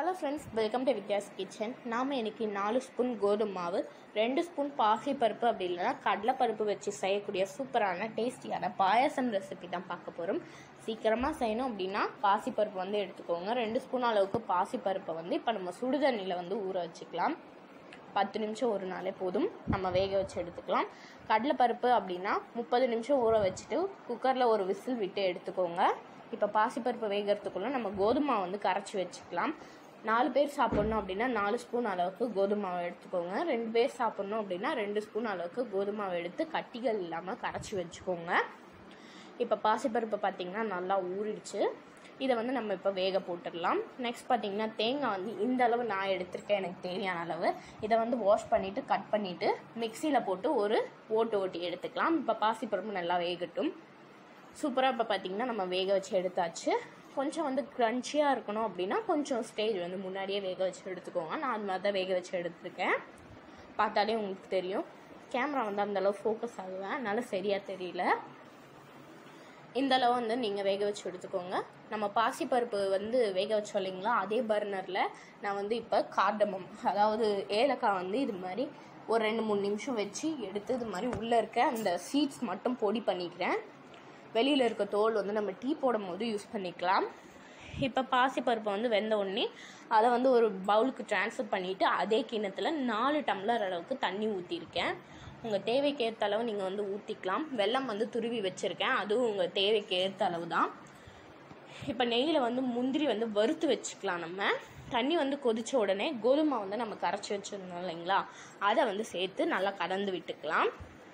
hello friends welcome to Vidya's kitchen நாம் இன்னைக்கு நாலு ஸ்பூன் கோதுமை மாவு ரெண்டு ஸ்பூன் பாசிப்பருப்பு அப்படி இல்லைன்னா கடலைப்பருப்பு வச்சு செய்யக்கூடிய சூப்பரான டேஸ்டியான பாயாசம் ரெசிபி தான் பார்க்க போகிறோம் சீக்கிரமாக செய்யணும் அப்படின்னா பாசிப்பருப்பு வந்து எடுத்துக்கோங்க ரெண்டு ஸ்பூன் அளவுக்கு பாசிப்பருப்பை வந்து இப்போ நம்ம சுடுதண்ணியில் வந்து ஊற வச்சுக்கலாம் பத்து நிமிஷம் ஒரு நாளே போதும் நம்ம வேக வச்சு எடுத்துக்கலாம் கடலைப்பருப்பு அப்படின்னா முப்பது நிமிஷம் ஊற வச்சுட்டு குக்கரில் ஒரு விசில் விட்டு எடுத்துக்கோங்க இப்போ பாசிப்பருப்பு வேகிறதுக்குள்ளே நம்ம கோதுமை வந்து கரைச்சி வச்சுக்கலாம் நாலு பேர் சாப்பிட்ணும் அப்படின்னா நாலு ஸ்பூன் அளவுக்கு கோதுமை மாவு எடுத்துக்கோங்க ரெண்டு பேர் சாப்பிட்ணும் அப்படின்னா ரெண்டு ஸ்பூன் அளவுக்கு கோதுமை மாவு எடுத்து கட்டிகள் இல்லாமல் கரைச்சி வச்சுக்கோங்க இப்போ பாசிப்பருப்பு பார்த்தீங்கன்னா நல்லா ஊறிடுச்சு இதை வந்து நம்ம இப்போ வேக போட்டுடலாம் நெக்ஸ்ட் பார்த்தீங்கன்னா தேங்காய் வந்து இந்த அளவு நான் எடுத்திருக்கேன் எனக்கு தேவையான அளவு இதை வந்து வாஷ் பண்ணிவிட்டு கட் பண்ணிவிட்டு மிக்சியில் போட்டு ஒரு ஓட்டு ஓட்டி எடுத்துக்கலாம் இப்போ பாசிப்பருப்பு நல்லா வேகட்டும் சூப்பராக இப்போ பார்த்தீங்கன்னா நம்ம வேக வச்சு எடுத்தாச்சு கொஞ்சம் வந்து க்ரன்ச்சியாக இருக்கணும் அப்படின்னா கொஞ்சம் ஸ்டேஜ் வந்து முன்னாடியே வேக வச்சு எடுத்துக்கோங்க நான் அது மாதிரி தான் வேக வச்சு எடுத்துருக்கேன் பார்த்தாலே உங்களுக்கு தெரியும் கேமரா வந்து அந்தளவு ஃபோக்கஸ் ஆகுவேன் அதனால சரியாக தெரியல இந்த அளவு வந்து நீங்கள் வேக வச்சு எடுத்துக்கோங்க நம்ம பாசிப்பருப்பு வந்து வேக வச்சோம் இல்லைங்களா அதே பர்னரில் நான் வந்து இப்போ கார்டமம் அதாவது ஏலக்காய் வந்து இது மாதிரி ஒரு ரெண்டு மூணு நிமிஷம் வச்சு எடுத்து இது மாதிரி உள்ளே இருக்க அந்த சீட்ஸ் மட்டும் பொடி பண்ணிக்கிறேன் வெளியில் இருக்க தோல் வந்து நம்ம டீ போடும் போது யூஸ் பண்ணிக்கலாம் இப்போ பாசிப்பருப்பை வந்து வெந்த உடனே அதை வந்து ஒரு பவுலுக்கு ட்ரான்ஸ்ஃபர் பண்ணிவிட்டு அதே கிண்ணத்தில் நாலு டம்ளர் அளவுக்கு தண்ணி ஊற்றிருக்கேன் உங்கள் தேவைக்கு ஏற்ற அளவு நீங்கள் வந்து ஊற்றிக்கலாம் வெல்லம் வந்து துருவி வச்சுருக்கேன் அதுவும் உங்கள் தேவைக்கு ஏற்ற அளவு தான் இப்போ நெய்யில் வந்து முந்திரி வந்து வறுத்து வச்சுக்கலாம் நம்ம தண்ணி வந்து கொதித்த உடனே கோதுமை வந்து நம்ம கரைச்சி வச்சுருந்தோம் இல்லைங்களா அதை வந்து சேர்த்து நல்லா கலந்து விட்டுக்கலாம்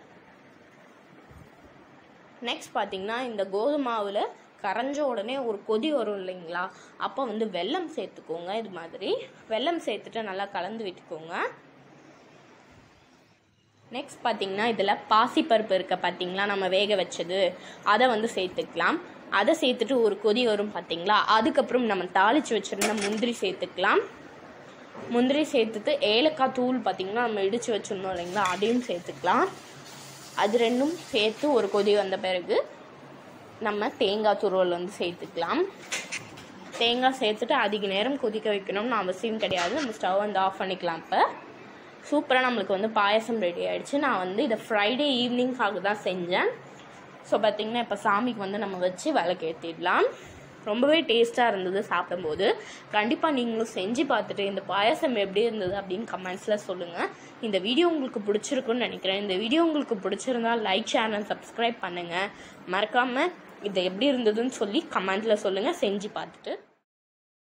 நெக்ஸ்ட் பார்த்தீங்கன்னா இந்த கோதுமாவில் கரைஞ்ச உடனே ஒரு கொதி வரும் இல்லைங்களா அப்போ வந்து வெல்லம் சேர்த்துக்கோங்க இது மாதிரி வெல்லம் சேர்த்துட்டு நல்லா கலந்து விட்டுக்கோங்க நெக்ஸ்ட் பார்த்தீங்கன்னா இதில் பாசிப்பருப்பு இருக்க பார்த்தீங்களா நம்ம வேக வச்சது அதை வந்து சேர்த்துக்கலாம் அதை சேர்த்துட்டு ஒரு கொதி வரும் பார்த்தீங்களா அதுக்கப்புறம் நம்ம தாளித்து வச்சுருந்த முந்திரி சேர்த்துக்கலாம் முந்திரி சேர்த்துட்டு ஏலக்காய் தூள் பார்த்தீங்கன்னா நம்ம இடித்து வச்சுருந்தோம் இல்லைங்களா அதையும் சேர்த்துக்கலாம் அது ரெண்டும் சேர்த்து ஒரு கொதி வந்த பிறகு நம்ம தேங்காய் துருவல் வந்து சேர்த்துக்கலாம் தேங்காய் சேர்த்துட்டு அதிக நேரம் கொதிக்க வைக்கணும்னு அவசியம் கிடையாது நம்ம ஸ்டவ் வந்து ஆஃப் பண்ணிக்கலாம் இப்போ சூப்பராக நம்மளுக்கு வந்து பாயசம் ரெடி ஆயிடுச்சு நான் வந்து இதை ஃப்ரைடே ஈவினிங்காக தான் செஞ்சேன் ஸோ பார்த்திங்கன்னா இப்போ சாமிக்கு வந்து நம்ம வச்சு விளக்கேற்றிடலாம் ரொம்பவே டேஸ்ட்டாக இருந்தது சாப்பிடும்போது கண்டிப்பாக நீங்களும் செஞ்சு பார்த்துட்டு இந்த பாயசம் எப்படி இருந்தது அப்படின்னு கமெண்ட்ஸில் சொல்லுங்கள் இந்த வீடியோ உங்களுக்கு பிடிச்சிருக்குன்னு நினைக்கிறேன் இந்த வீடியோ உங்களுக்கு பிடிச்சிருந்தா லைக் சேனல் சப்ஸ்கிரைப் பண்ணுங்கள் மறக்காமல் இது எப்படி இருந்ததுன்னு சொல்லி கமெண்ட்டில் சொல்லுங்கள் செஞ்சு பார்த்துட்டு